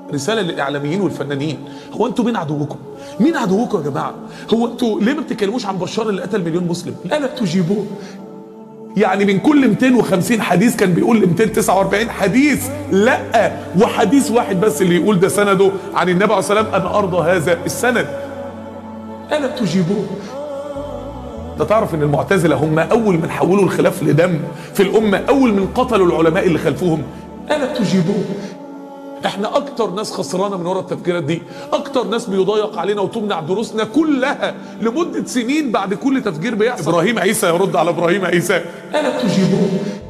رساله للاعلاميين والفنانين هو انتوا مين عدوكم مين عدوكم يا جماعه هو انتوا ليه ما بتتكلموش عن بشار اللي قتل مليون مسلم لا لا تجيبوه يعني من كل 250 حديث كان بيقول ل 249 حديث لا وحديث واحد بس اللي يقول ده سنده عن النبي عليه الصلاه والسلام انا ارضى هذا السند الا تجيبوه انت تعرف ان المعتزله هم اول من حولوا الخلاف لدم في الامه اول من قتلوا العلماء اللي خلفوهم الا تجيبوه احنا اكتر ناس خسرانه من ورا التفكيرات دي اكتر ناس بيضايق علينا وتمنع دروسنا كلها لمده سنين بعد كل تفجير بيحصل ابراهيم عيسى يرد على ابراهيم عيسى الا تجيبوه